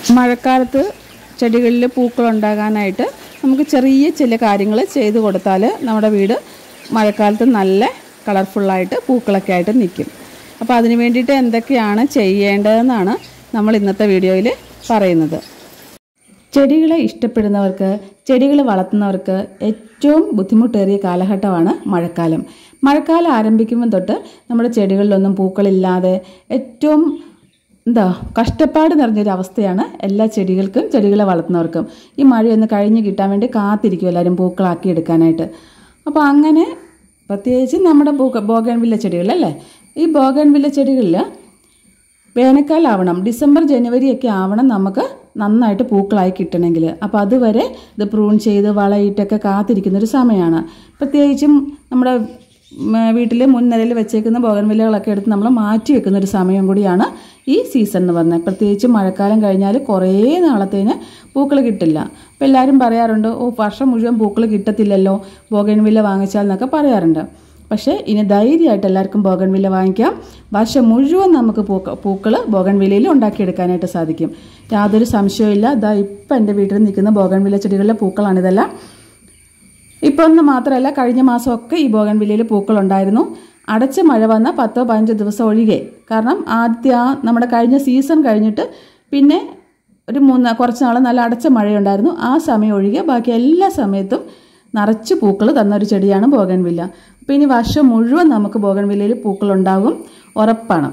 മഴക്കാലത്ത് ചെടികളിൽ പൂക്കളുണ്ടാകാനായിട്ട് നമുക്ക് ചെറിയ ചില കാര്യങ്ങൾ ചെയ്തു കൊടുത്താൽ നമ്മുടെ വീട് മഴക്കാലത്ത് നല്ല കളർഫുള്ളായിട്ട് പൂക്കളൊക്കെ ആയിട്ട് നിൽക്കും അപ്പോൾ അതിന് വേണ്ടിയിട്ട് എന്തൊക്കെയാണ് ചെയ്യേണ്ടതെന്നാണ് നമ്മൾ ഇന്നത്തെ വീഡിയോയിൽ പറയുന്നത് ചെടികളെ ഇഷ്ടപ്പെടുന്നവർക്ക് ചെടികൾ വളർത്തുന്നവർക്ക് ഏറ്റവും ബുദ്ധിമുട്ടേറിയ കാലഘട്ടമാണ് മഴക്കാലം മഴക്കാലം ആരംഭിക്കുമ്പോൾ തൊട്ട് നമ്മുടെ ചെടികളിലൊന്നും പൂക്കളില്ലാതെ ഏറ്റവും എന്താ കഷ്ടപ്പാട് നിറഞ്ഞൊരു അവസ്ഥയാണ് എല്ലാ ചെടികൾക്കും ചെടികളെ വളർത്തുന്നവർക്കും ഈ മഴയൊന്ന് കഴിഞ്ഞ് കിട്ടാൻ വേണ്ടി കാത്തിരിക്കും എല്ലാവരും പൂക്കളാക്കി എടുക്കാനായിട്ട് അപ്പോൾ അങ്ങനെ പ്രത്യേകിച്ച് നമ്മുടെ പൂക്ക ബോഗൻവില്ല ചെടികളല്ലേ ഈ ബോഗൻവില്ല ചെടികളിൽ വേനൽക്കാലം ആവണം ഡിസംബർ ജനുവരി ഒക്കെ ആവണം നമുക്ക് നന്നായിട്ട് പൂക്കളായി കിട്ടണമെങ്കിൽ അപ്പോൾ അതുവരെ ഇത് പ്രൂൺ ചെയ്ത് വളയിട്ടൊക്കെ കാത്തിരിക്കുന്നൊരു സമയമാണ് പ്രത്യേകിച്ചും നമ്മുടെ വീട്ടിൽ മുൻനിരയിൽ വെച്ചേക്കുന്ന ബോഗൻവില്ലകളൊക്കെ എടുത്ത് നമ്മൾ മാറ്റി വെക്കുന്ന ഒരു സമയം കൂടിയാണ് ഈ സീസൺ എന്ന് പറഞ്ഞത് പ്രത്യേകിച്ച് മഴക്കാലം കഴിഞ്ഞാൽ കുറേ നാളത്തേന് പൂക്കൾ കിട്ടില്ല അപ്പോൾ എല്ലാവരും പറയാറുണ്ട് ഓ വർഷം മുഴുവൻ പൂക്കൾ കിട്ടത്തില്ലല്ലോ ബോഗൻവില്ല വാങ്ങിച്ചാൽ എന്നൊക്കെ പറയാറുണ്ട് പക്ഷേ ഇനി ധൈര്യമായിട്ട് എല്ലാവർക്കും ബോഗൻവില്ല വാങ്ങിക്കാം വർഷം മുഴുവൻ നമുക്ക് പൂക്ക പൂക്കൾ ബോഗൻവില്ലയിൽ ഉണ്ടാക്കിയെടുക്കാനായിട്ട് സാധിക്കും യാതൊരു സംശയവും ഇതാ ഇപ്പം എൻ്റെ വീട്ടിൽ നിൽക്കുന്ന ബോഗൻവില്ല ചെടികളിലെ പൂക്കളാണിതെല്ലാം ഇപ്പോൾ ഒന്ന് മാത്രമല്ല കഴിഞ്ഞ മാസമൊക്കെ ഈ ബോഗൻവില്ലയിൽ പൂക്കളുണ്ടായിരുന്നു അടച്ച മഴ വന്ന പത്തോ പതിനഞ്ചോ ദിവസം ഒഴികെ കാരണം ആദ്യത്തെ ആ നമ്മുടെ കഴിഞ്ഞ സീസൺ കഴിഞ്ഞിട്ട് പിന്നെ ഒരു മൂന്ന് കുറച്ച് നാൾ നല്ല അടച്ച മഴയുണ്ടായിരുന്നു ആ സമയം ഒഴികെ ബാക്കി എല്ലാ സമയത്തും നിറച്ച് പൂക്കൾ തന്നൊരു ചെടിയാണ് ബോഗൻവില്ല അപ്പോൾ ഇനി വർഷം മുഴുവൻ നമുക്ക് ബോഗൻവില്ലയിൽ പൂക്കളുണ്ടാകും ഉറപ്പാണ്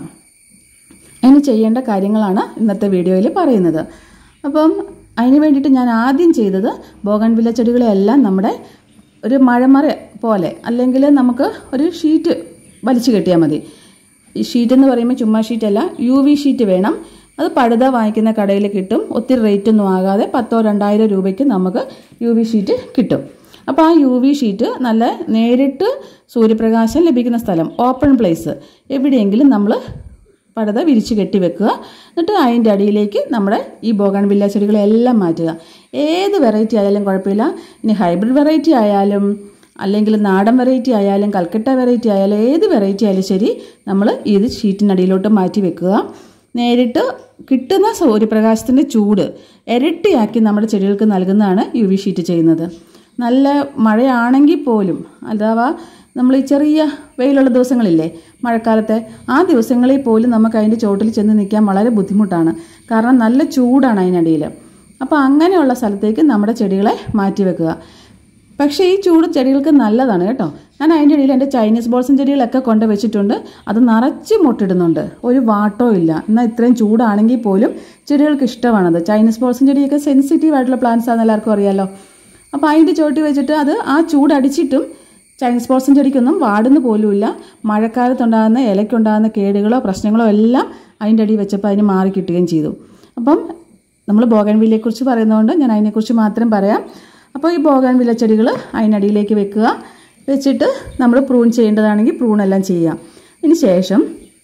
അതിന് ചെയ്യേണ്ട കാര്യങ്ങളാണ് ഇന്നത്തെ വീഡിയോയിൽ പറയുന്നത് അപ്പം അതിന് വേണ്ടിയിട്ട് ഞാൻ ആദ്യം ചെയ്തത് ബോഗൻവില്ല ചെടികളെല്ലാം നമ്മുടെ ഒരു മഴമറ പോലെ അല്ലെങ്കിൽ നമുക്ക് ഒരു ഷീറ്റ് വലിച്ചു കെട്ടിയാൽ മതി ഈ ഷീറ്റ് എന്ന് പറയുമ്പോൾ ചുമ്മാ ഷീറ്റല്ല യു വി ഷീറ്റ് വേണം അത് പഴുത വാങ്ങിക്കുന്ന കടയിൽ കിട്ടും ഒത്തിരി റേറ്റ് ഒന്നും ആകാതെ പത്തോ രണ്ടായിരം രൂപയ്ക്ക് നമുക്ക് യു വി ഷീറ്റ് കിട്ടും അപ്പോൾ ആ യു വി ഷീറ്റ് നല്ല നേരിട്ട് സൂര്യപ്രകാശം ലഭിക്കുന്ന സ്ഥലം ഓപ്പൺ പ്ലേസ് എവിടെയെങ്കിലും നമ്മൾ പടുത വിരിച്ച് കെട്ടി വെക്കുക എന്നിട്ട് അതിൻ്റെ അടിയിലേക്ക് നമ്മുടെ ഈ ബോഗൺ വില്ല ചെടികളെല്ലാം മാറ്റുക ഏത് വെറൈറ്റി ആയാലും കുഴപ്പമില്ല ഇനി ഹൈബ്രിഡ് വെറൈറ്റി ആയാലും അല്ലെങ്കിൽ നാടൻ വെറൈറ്റി ആയാലും കൽക്കട്ട വെറൈറ്റി ആയാലും ഏത് വെറൈറ്റി ആയാലും ശരി നമ്മൾ ഇത് ഷീറ്റിനടിയിലോട്ട് മാറ്റി വെക്കുക നേരിട്ട് കിട്ടുന്ന സൂര്യപ്രകാശത്തിൻ്റെ ചൂട് ഇരട്ടിയാക്കി നമ്മുടെ ചെടികൾക്ക് നൽകുന്നതാണ് യു വി ഷീറ്റ് ചെയ്യുന്നത് നല്ല മഴയാണെങ്കിൽ പോലും അഥവാ നമ്മൾ ഈ ചെറിയ വെയിലുള്ള ദിവസങ്ങളില്ലേ മഴക്കാലത്തെ ആ ദിവസങ്ങളിൽ പോലും നമുക്ക് അതിൻ്റെ ചോട്ടിൽ ചെന്ന് നിൽക്കാൻ വളരെ ബുദ്ധിമുട്ടാണ് കാരണം നല്ല ചൂടാണ് അതിനടിയിൽ അപ്പോൾ അങ്ങനെയുള്ള സ്ഥലത്തേക്ക് നമ്മുടെ ചെടികളെ മാറ്റി വെക്കുക പക്ഷേ ഈ ചൂട് ചെടികൾക്ക് നല്ലതാണ് കേട്ടോ ഞാൻ അതിൻ്റെ ഇടയിൽ എൻ്റെ ചൈനീസ് ബോൾസും ചെടികളൊക്കെ കൊണ്ട് വെച്ചിട്ടുണ്ട് അത് നിറച്ച് മുട്ടിടുന്നുണ്ട് ഒരു വാട്ടോ ഇല്ല എന്നാൽ ഇത്രയും ചൂടാണെങ്കിൽ പോലും ചെടികൾക്ക് ഇഷ്ടമാണത് ചൈനീസ് ബോൾസും ചെടിയൊക്കെ സെൻസിറ്റീവ് ആയിട്ടുള്ള പ്ലാന്റ്സ് ആണെന്ന് എല്ലാവർക്കും അറിയാമല്ലോ അപ്പോൾ അതിൻ്റെ ചോട്ടി വെച്ചിട്ട് അത് ആ ചൂടടിച്ചിട്ടും ചൈനീസ് ബോൾസും ചെടിക്കൊന്നും വാടുന്ന പോലുമില്ല മഴക്കാലത്തുണ്ടാകുന്ന ഇലയ്ക്കുണ്ടാകുന്ന കേടുകളോ പ്രശ്നങ്ങളോ എല്ലാം അതിൻ്റെ അടി വെച്ചപ്പോൾ അതിന് മാറി കിട്ടുകയും ചെയ്തു അപ്പം നമ്മൾ ബോഗൻവില്ലയെക്കുറിച്ച് പറയുന്നതുകൊണ്ട് ഞാൻ അതിനെക്കുറിച്ച് മാത്രം പറയാം അപ്പോൾ ഈ ബോഗൻവില്ല ചെടികൾ അതിനടിയിലേക്ക് വെക്കുക വെച്ചിട്ട് നമ്മൾ പ്രൂൺ ചെയ്യേണ്ടതാണെങ്കിൽ പ്രൂണെല്ലാം ചെയ്യാം ഇതിന് ശേഷം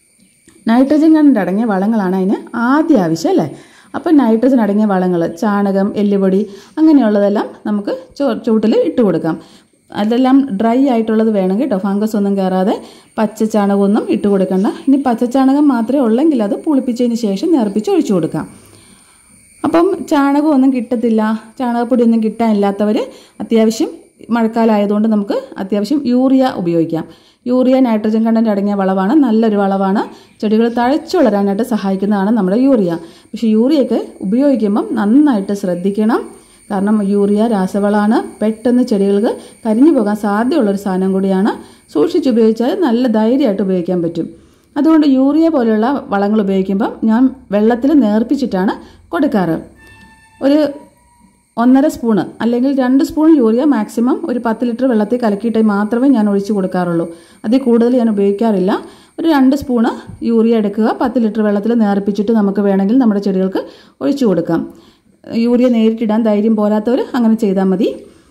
നൈട്രജൻ കണ്ടന്റ് അടങ്ങിയ വളങ്ങളാണ് അതിന് ആദ്യ ആവശ്യം അല്ലേ അപ്പോൾ നൈട്രജൻ അടങ്ങിയ വളങ്ങൾ ചാണകം എല്ലുപൊടി അങ്ങനെയുള്ളതെല്ലാം നമുക്ക് ചോ ചൂട്ടിൽ ഇട്ട് കൊടുക്കാം അതെല്ലാം ഡ്രൈ ആയിട്ടുള്ളത് വേണം കേട്ടോ ഫംഗസ് ഒന്നും കയറാതെ പച്ച ചാണകമൊന്നും ഇട്ട് കൊടുക്കണ്ട ഇനി പച്ച ചാണകം മാത്രമേ ഉള്ളെങ്കിൽ അത് പുളിപ്പിച്ചതിന് ശേഷം നേർപ്പിച്ച് ഒഴിച്ചു കൊടുക്കാം അപ്പം ചാണകമൊന്നും കിട്ടത്തില്ല ചാണകപ്പൊടിയൊന്നും കിട്ടാനില്ലാത്തവർ അത്യാവശ്യം മഴക്കാലം ആയതുകൊണ്ട് നമുക്ക് അത്യാവശ്യം യൂറിയ ഉപയോഗിക്കാം യൂറിയ നൈട്രജൻ കണ്ടന്റ് അടങ്ങിയ വളമാണ് നല്ലൊരു വളമാണ് ചെടികൾ തഴച്ചു വളരാനായിട്ട് സഹായിക്കുന്നതാണ് നമ്മുടെ യൂറിയ പക്ഷേ യൂറിയൊക്കെ ഉപയോഗിക്കുമ്പം നന്നായിട്ട് ശ്രദ്ധിക്കണം കാരണം യൂറിയ രാസവളമാണ് പെട്ടെന്ന് ചെടികൾക്ക് കരിഞ്ഞു പോകാൻ സാധ്യതയുള്ളൊരു സാധനം കൂടിയാണ് സൂക്ഷിച്ചുപയോഗിച്ചാൽ നല്ല ധൈര്യമായിട്ട് ഉപയോഗിക്കാൻ പറ്റും അതുകൊണ്ട് യൂറിയ പോലെയുള്ള വളങ്ങൾ ഉപയോഗിക്കുമ്പം ഞാൻ വെള്ളത്തിൽ നേർപ്പിച്ചിട്ടാണ് കൊടുക്കാറ് ഒരു ഒന്നര സ്പൂണ് അല്ലെങ്കിൽ രണ്ട് സ്പൂൺ യൂറിയ മാക്സിമം ഒരു പത്ത് ലിറ്റർ വെള്ളത്തിൽ കലക്കിയിട്ട് മാത്രമേ ഞാൻ ഒഴിച്ചു കൊടുക്കാറുള്ളൂ അതിൽ കൂടുതൽ ഞാൻ ഉപയോഗിക്കാറില്ല ഒരു രണ്ട് സ്പൂണ് യൂറിയ എടുക്കുക പത്ത് ലിറ്റർ വെള്ളത്തിൽ നേർപ്പിച്ചിട്ട് നമുക്ക് വേണമെങ്കിൽ നമ്മുടെ ചെടികൾക്ക് ഒഴിച്ചു കൊടുക്കാം യൂറിയ നേരിട്ടിടാൻ ധൈര്യം പോരാത്തവർ അങ്ങനെ ചെയ്താൽ മതി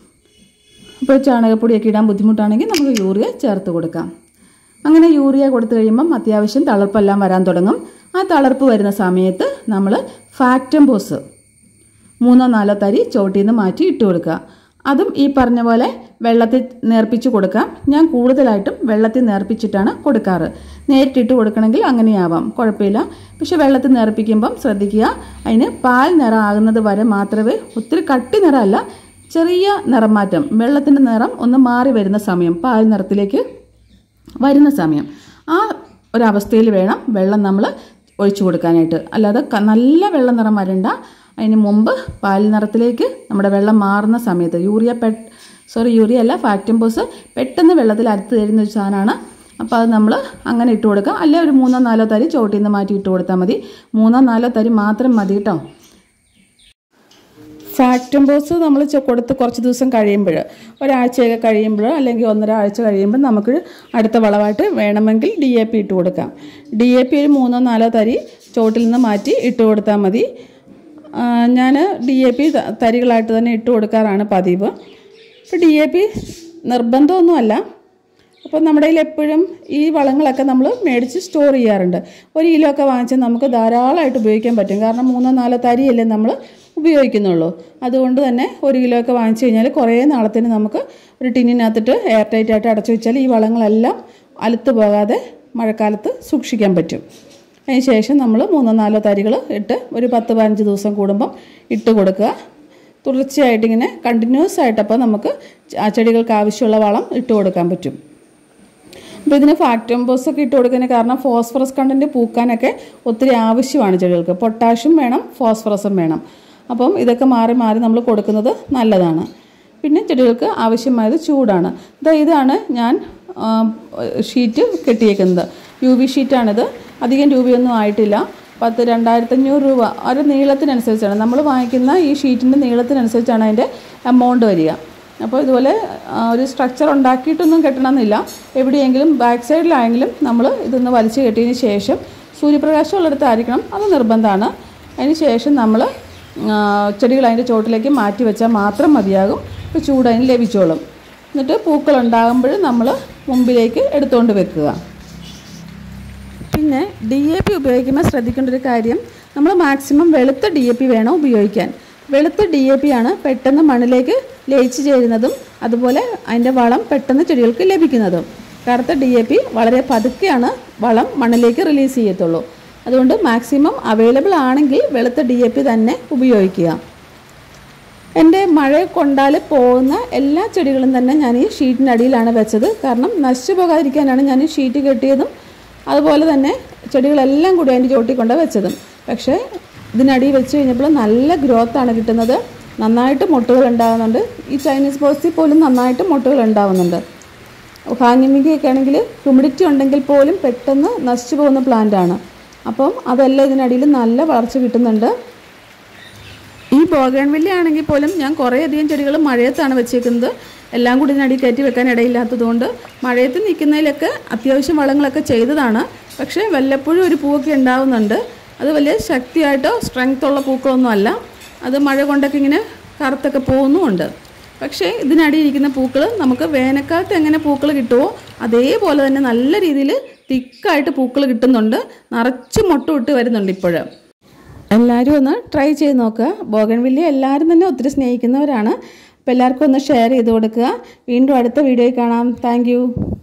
ഇപ്പോൾ ചാണകപ്പൊടിയൊക്കെ ഇടാൻ ബുദ്ധിമുട്ടാണെങ്കിൽ നമുക്ക് യൂറിയ ചേർത്ത് കൊടുക്കാം അങ്ങനെ യൂറിയ കൊടുത്തു കഴിയുമ്പം അത്യാവശ്യം തളർപ്പെല്ലാം വരാൻ തുടങ്ങും ആ തളർപ്പ് വരുന്ന സമയത്ത് നമ്മൾ ഫാക്ടംബോസ് മൂന്നോ നാലോ തരി ചോട്ടിൽ നിന്ന് മാറ്റി ഇട്ട് കൊടുക്കുക അതും ഈ പറഞ്ഞ പോലെ വെള്ളത്തിൽ നേർപ്പിച്ച് കൊടുക്കാം ഞാൻ കൂടുതലായിട്ടും വെള്ളത്തിൽ നേർപ്പിച്ചിട്ടാണ് കൊടുക്കാറ് നേരിട്ടിട്ട് കൊടുക്കണമെങ്കിൽ അങ്ങനെയാവാം കുഴപ്പമില്ല പക്ഷെ വെള്ളത്തിൽ നേർപ്പിക്കുമ്പം ശ്രദ്ധിക്കുക അതിന് പാൽ നിറം ആകുന്നത് വരെ മാത്രമേ ഒത്തിരി കട്ടി നിറമല്ല ചെറിയ നിറം മാറ്റം വെള്ളത്തിൻ്റെ നിറം ഒന്ന് മാറി വരുന്ന സമയം പാൽ നിറത്തിലേക്ക് വരുന്ന സമയം ആ ഒരവസ്ഥയിൽ വേണം വെള്ളം നമ്മൾ ഒഴിച്ചു കൊടുക്കാനായിട്ട് അല്ലാതെ ക- നല്ല വെള്ള നിറം വരണ്ട അതിന് മുമ്പ് പാൽ നിറത്തിലേക്ക് നമ്മുടെ വെള്ളം മാറുന്ന സമയത്ത് യൂറിയ പെ സോറി യൂറിയ അല്ല ഫാക്ടംബോസ് പെട്ടെന്ന് വെള്ളത്തിൽ അരത്ത് തരുന്ന ഒരു സാധനമാണ് അപ്പോൾ അത് നമ്മൾ അങ്ങനെ ഇട്ട് കൊടുക്കുക അല്ലെ ഒരു മൂന്നോ നാലോ തരി ചോട്ടിൽ നിന്ന് മാറ്റി ഇട്ട് കൊടുത്താൽ മതി മൂന്നോ നാലോ തരി മാത്രം മതി കേട്ടോ ഫാക്ടംബോസ് നമ്മൾ കൊടുത്ത് കുറച്ച് ദിവസം കഴിയുമ്പോൾ ഒരാഴ്ചയൊക്കെ കഴിയുമ്പോൾ അല്ലെങ്കിൽ ഒന്നര ആഴ്ച കഴിയുമ്പോൾ നമുക്ക് അടുത്ത വളമായിട്ട് വേണമെങ്കിൽ ഡി എ പി ഇട്ട് കൊടുക്കാം ഡി എ പി ഒരു മൂന്നോ നാലോ തരി ചോട്ടിൽ നിന്ന് മാറ്റി ഇട്ട് കൊടുത്താൽ മതി ഞാൻ ഡി എ പി തരികളായിട്ട് തന്നെ ഇട്ട് കൊടുക്കാറാണ് പതിവ് ഇപ്പോൾ ഡി എ പി നിർബന്ധമൊന്നുമല്ല അപ്പോൾ നമ്മുടെ കയ്യിൽ എപ്പോഴും ഈ വളങ്ങളൊക്കെ നമ്മൾ മേടിച്ച് സ്റ്റോർ ചെയ്യാറുണ്ട് ഒരു കിലോ ഒക്കെ വാങ്ങിച്ചാൽ നമുക്ക് ധാരാളമായിട്ട് ഉപയോഗിക്കാൻ പറ്റും കാരണം മൂന്നോ നാലോ തരിയല്ലേ നമ്മൾ ഉപയോഗിക്കുന്നുള്ളൂ അതുകൊണ്ട് തന്നെ ഒരു കിലോ ഒക്കെ വാങ്ങിച്ചു കഴിഞ്ഞാൽ കുറേ നാളത്തിന് നമുക്ക് ഒരു ടിന്നിനകത്തിട്ട് എയർ ടൈറ്റ് ആയിട്ട് അടച്ചു വെച്ചാൽ ഈ വളങ്ങളെല്ലാം അലുത്ത് പോകാതെ മഴക്കാലത്ത് സൂക്ഷിക്കാൻ പറ്റും അതിന് ശേഷം നമ്മൾ മൂന്നോ നാലോ തരികൾ ഇട്ട് ഒരു പത്ത് പതിനഞ്ച് ദിവസം കൂടുമ്പം ഇട്ട് കൊടുക്കുക തുടർച്ചയായിട്ട് ഇങ്ങനെ കണ്ടിന്യൂസ് ആയിട്ട് അപ്പോൾ നമുക്ക് ആ ചെടികൾക്ക് ആവശ്യമുള്ള വളം ഇട്ട് കൊടുക്കാൻ പറ്റും അപ്പോൾ ഇതിന് ഫാക്ടംബോസ് ഒക്കെ ഇട്ട് കൊടുക്കുന്നതിന് കാരണം ഫോസ്ഫറസ് കണ്ടൻറ്റ് പൂക്കാനൊക്കെ ഒത്തിരി ആവശ്യമാണ് ചെടികൾക്ക് പൊട്ടാഷ്യം വേണം ഫോസ്ഫറസും വേണം അപ്പം ഇതൊക്കെ മാറി മാറി നമ്മൾ കൊടുക്കുന്നത് നല്ലതാണ് പിന്നെ ചെടികൾക്ക് ആവശ്യമായത് ചൂടാണ് ഇതാ ഇതാണ് ഞാൻ ആ, ഷീറ്റ് കെട്ടിയേക്കുന്നത് യു വി ഷീറ്റാണിത് അധികം രൂപയൊന്നും ആയിട്ടില്ല പത്ത് രണ്ടായിരത്തഞ്ഞൂറ് രൂപ ഒരു നീളത്തിനനുസരിച്ചാണ് നമ്മൾ വാങ്ങിക്കുന്ന ഈ ഷീറ്റിൻ്റെ നീളത്തിനനുസരിച്ചാണ് അതിൻ്റെ എമൗണ്ട് വരിക അപ്പോൾ ഇതുപോലെ ആ, ഒരു സ്ട്രക്ചർ ഉണ്ടാക്കിയിട്ടൊന്നും കെട്ടണമെന്നില്ല എവിടെയെങ്കിലും ബാക്ക് സൈഡിലായെങ്കിലും നമ്മൾ ഇതൊന്ന് വലിച്ചു കെട്ടിയതിന് ശേഷം സൂര്യപ്രകാശം ഉള്ളിടത്തായിരിക്കണം അത് നിർബന്ധമാണ് അതിന് ശേഷം നമ്മൾ ചെടികൾ അതിൻ്റെ ചോട്ടിലേക്ക് മാറ്റി വെച്ചാൽ മാത്രം മതിയാകും ഇപ്പോൾ ചൂട് അതിന് ലഭിച്ചോളും എന്നിട്ട് പൂക്കൾ ഉണ്ടാകുമ്പോൾ നമ്മൾ മുമ്പിലേക്ക് എടുത്തുകൊണ്ട് വെക്കുക പിന്നെ ഡി എ പി ഉപയോഗിക്കുമ്പോൾ ശ്രദ്ധിക്കേണ്ട ഒരു കാര്യം നമ്മൾ മാക്സിമം വെളുത്ത ഡി എ പി വേണം ഉപയോഗിക്കാൻ വെളുത്ത ഡി എ പി ആണ് പെട്ടെന്ന് മണ്ണിലേക്ക് ലയിച്ചു ചേരുന്നതും അതുപോലെ അതിൻ്റെ വളം പെട്ടെന്ന് ചെടികൾക്ക് ലഭിക്കുന്നതും കറുത്ത ഡി എ പി വളരെ പതുക്കെയാണ് വളം മണ്ണിലേക്ക് റിലീസ് ചെയ്യത്തുള്ളൂ അതുകൊണ്ട് മാക്സിമം അവൈലബിൾ ആണെങ്കിൽ വെളുത്ത ഡി എ പി തന്നെ ഉപയോഗിക്കുക എൻ്റെ മഴ കൊണ്ടാൽ പോകുന്ന എല്ലാ ചെടികളും തന്നെ ഞാൻ ഈ ഷീറ്റിൻ്റെ അടിയിലാണ് വെച്ചത് കാരണം നശിച്ചു പോകാതിരിക്കാനാണ് ഞാൻ ഈ ഷീറ്റ് കെട്ടിയതും അതുപോലെ തന്നെ ചെടികളെല്ലാം കൂടി അതിൻ്റെ ചോട്ടിൽ കൊണ്ട് വെച്ചതും പക്ഷേ ഇതിനടിയിൽ വെച്ച് കഴിഞ്ഞപ്പോൾ നല്ല ഗ്രോത്താണ് കിട്ടുന്നത് നന്നായിട്ട് മുട്ടുകൾ ഉണ്ടാകുന്നുണ്ട് ഈ ചൈനീസ് ബോസിൽ പോലും നന്നായിട്ട് മുട്ടുകൾ ഉണ്ടാകുന്നുണ്ട് ഹാങ്ങിമിക്കൊക്കെ ആണെങ്കിൽ ഹ്യൂമിഡിറ്റി ഉണ്ടെങ്കിൽ പോലും പെട്ടെന്ന് നശിച്ചു പോകുന്ന പ്ലാന്റാണ് അപ്പം അതെല്ലാം ഇതിനടിയിൽ നല്ല വളർച്ച കിട്ടുന്നുണ്ട് ഈ ബോഗൺവില്ല ആണെങ്കിൽ പോലും ഞാൻ കുറേയധികം ചെടികൾ മഴയത്താണ് വെച്ചേക്കുന്നത് എല്ലാം കൂടി ഇതിനടി കയറ്റി വെക്കാൻ ഇടയില്ലാത്തതുകൊണ്ട് മഴയത്ത് നിൽക്കുന്നതിലൊക്കെ അത്യാവശ്യം വളങ്ങളൊക്കെ ചെയ്തതാണ് പക്ഷേ വല്ലപ്പോഴും ഒരു പൂവൊക്കെ ഉണ്ടാവുന്നുണ്ട് അത് വലിയ ശക്തിയായിട്ടോ സ്ട്രെങ്ത് ഉള്ള പൂക്കളൊന്നും അല്ല അത് മഴ കൊണ്ടൊക്കെ ഇങ്ങനെ കറുത്തൊക്കെ പോകുന്നുമുണ്ട് പക്ഷേ ഇതിനടിയിരിക്കുന്ന പൂക്കൾ നമുക്ക് വേനൽക്കാലത്ത് എങ്ങനെ പൂക്കൾ കിട്ടുമോ അതേപോലെ തന്നെ നല്ല രീതിയിൽ തിക്കായിട്ട് പൂക്കൾ കിട്ടുന്നുണ്ട് നിറച്ച് മുട്ട ഇട്ട് വരുന്നുണ്ട് ഇപ്പോഴും എല്ലാവരും ഒന്ന് ട്രൈ ചെയ്ത് നോക്കുക ബോഗൻവില്ലിയ എല്ലാവരും തന്നെ ഒത്തിരി സ്നേഹിക്കുന്നവരാണ് അപ്പോൾ എല്ലാവർക്കും ഒന്ന് ഷെയർ ചെയ്ത് കൊടുക്കുക വീണ്ടും അടുത്ത വീഡിയോയിൽ കാണാം താങ്ക്